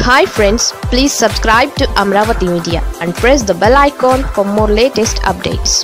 hi friends please subscribe to Amaravati media and press the bell icon for more latest updates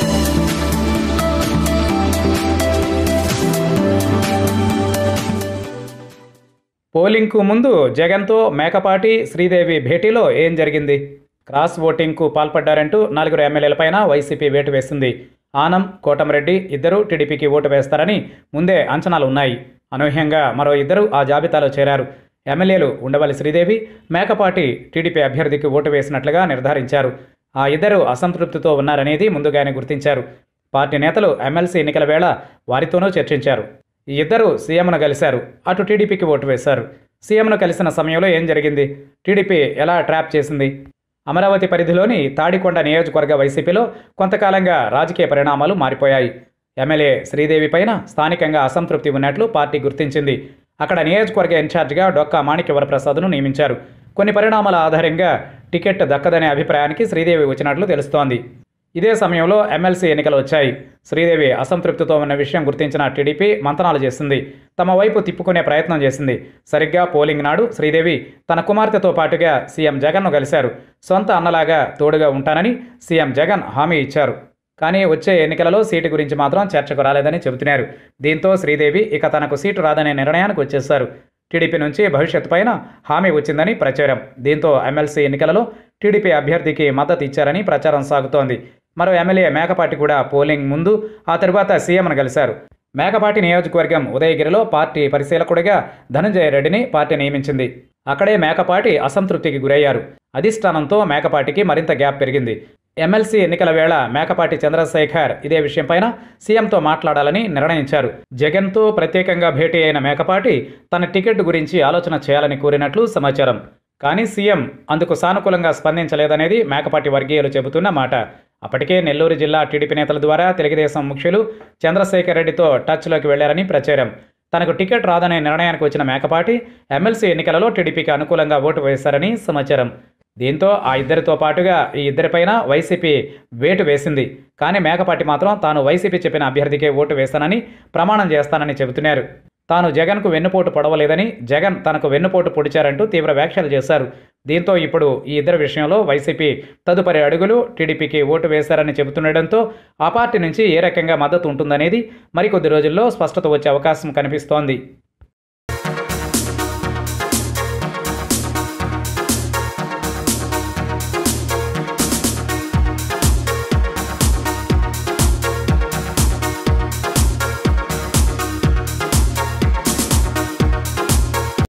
పోలింగ్కు ముందు జగన్తో మేకపాటి శ్రీదేవి భేటీలో ఏం జరిగింది క్రాస్ ఓటింగ్కు పాల్పడ్డారంటూ నలుగురు ఎమ్మెల్యేలపైన వైసీపీ వేటు వేసింది ఆనం కోటంరెడ్డి ఇద్దరు టీడీపీకి ఓటు వేస్తారని ముందే అంచనాలు ఉన్నాయి అనూహ్యంగా మరో ఇద్దరు ఆ జాబితాలో చేరారు ఎమ్మెల్యేలు ఉండవల్లి శ్రీదేవి మేకపాటి టీడీపీ అభ్యర్థికి ఓటు వేసినట్లుగా నిర్ధారించారు ఆ ఇద్దరు అసంతృప్తితో ఉన్నారనేది ముందుగానే గుర్తించారు పార్టీ నేతలు ఎమ్మెల్సీ ఎన్నికల వేళ వారితోనూ చర్చించారు ఈ ఇద్దరు సీఎంను కలిశారు అటు టీడీపీకి ఓటు వేశారు సీఎంను కలిసిన సమయంలో ఏం జరిగింది టీడీపీ ఎలా ట్రాప్ చేసింది అమరావతి పరిధిలోని తాడికొండ నియోజకవర్గ వైసీపీలో కొంతకాలంగా రాజకీయ పరిణామాలు మారిపోయాయి ఎమ్మెల్యే శ్రీదేవి పైన స్థానికంగా అసంతృప్తి ఉన్నట్లు పార్టీ గుర్తించింది అక్కడ నియోజకవర్గ ఇన్ఛార్జిగా డొక్కా మాణిక్య వరప్రసాద్ను నియమించారు కొన్ని పరిణామాల ఆధారంగా టికెట్ దక్కదనే అభిప్రాయానికి శ్రీదేవి వచ్చినట్లు తెలుస్తోంది ఇదే సమయంలో ఎమ్మెల్సీ ఎన్నికలు వచ్చాయి శ్రీదేవి అసంతృప్తితో ఉన్న విషయం గుర్తించిన టీడీపీ మంతనాలు చేసింది తమ వైపు తిప్పుకునే ప్రయత్నం చేసింది సరిగ్గా పోలింగ్ నాడు శ్రీదేవి తన కుమార్తెతో పాటుగా సీఎం జగన్ను కలిశారు సొంత అన్నలాగా తోడుగా ఉంటానని సీఎం జగన్ హామీ ఇచ్చారు కానీ వచ్చే ఎన్నికలలో సీటు గురించి మాత్రం చర్చకు రాలేదని చెబుతున్నారు దీంతో శ్రీదేవి ఇక తనకు సీటు రాదనే నిర్ణయానికి వచ్చేశారు టీడీపీ నుంచి భవిష్యత్తు పైన హామీ వచ్చిందని ప్రచారం దీంతో ఎమ్మెల్సీ ఎన్నికలలో టీడీపీ అభ్యర్థికి మద్దతు ఇచ్చారని ప్రచారం సాగుతోంది మరో ఎమ్మెల్యే మేకపాటి కూడా పోలింగ్ ముందు ఆ తరువాత సీఎంను కలిశారు మేకపాటి నియోజకవర్గం ఉదయగిరిలో పార్టీ పరిశీలకుడిగా ధనంజయ రెడ్డిని పార్టీ నియమించింది అక్కడే మేకపాటి అసంతృప్తికి గురయ్యారు అధిష్టానంతో మేకపాటికి మరింత గ్యాప్ పెరిగింది ఎమ్మెల్సీ ఎన్నికల వేళ మేకపాటి చంద్రశేఖర్ ఇదే విషయంపైన సీఎంతో మాట్లాడాలని నిర్ణయించారు జగన్తో ప్రత్యేకంగా భేటీ అయిన మేకపాటి తన టికెట్ గురించి ఆలోచన చేయాలని కోరినట్లు సమాచారం కానీ సీఎం అందుకు సానుకూలంగా స్పందించలేదనేది మేకపాటి వర్గీయులు చెబుతున్న మాట అప్పటికే నెల్లూరు జిల్లా టీడీపీ నేతల ద్వారా తెలుగుదేశం ముఖ్యులు చంద్రశేఖర్ రెడ్డితో టచ్లోకి వెళ్లారని ప్రచారం తనకు టికెట్ రాదనే నిర్ణయానికి వచ్చిన మేకపాటి ఎమ్మెల్సీ ఎన్నికలలో టీడీపీకి అనుకూలంగా ఓటు వేశారని సమాచారం దీంతో ఆ ఇద్దరితో పాటుగా ఈ ఇద్దరిపైన వైసీపీ వేటు వేసింది కానీ మేకపాటి మాత్రం తాను వైసీపీ చెప్పిన అభ్యర్థికే ఓటు వేస్తానని ప్రమాణం చేస్తానని చెబుతున్నారు తాను జగన్కు వెన్నుపోటు పొడవలేదని జగన్ తనకు వెన్నుపోటు పొడిచారంటూ తీవ్ర వ్యాఖ్యలు చేశారు దీంతో ఇప్పుడు ఈ ఇద్దరి విషయంలో వైసీపీ తదుపరి అడుగులు టీడీపీకి ఓటు వేశారని చెబుతుండటంతో ఆ పార్టీ నుంచి ఏ రకంగా మద్దతు ఉంటుందనేది మరికొద్ది రోజుల్లో స్పష్టత వచ్చే అవకాశం కనిపిస్తోంది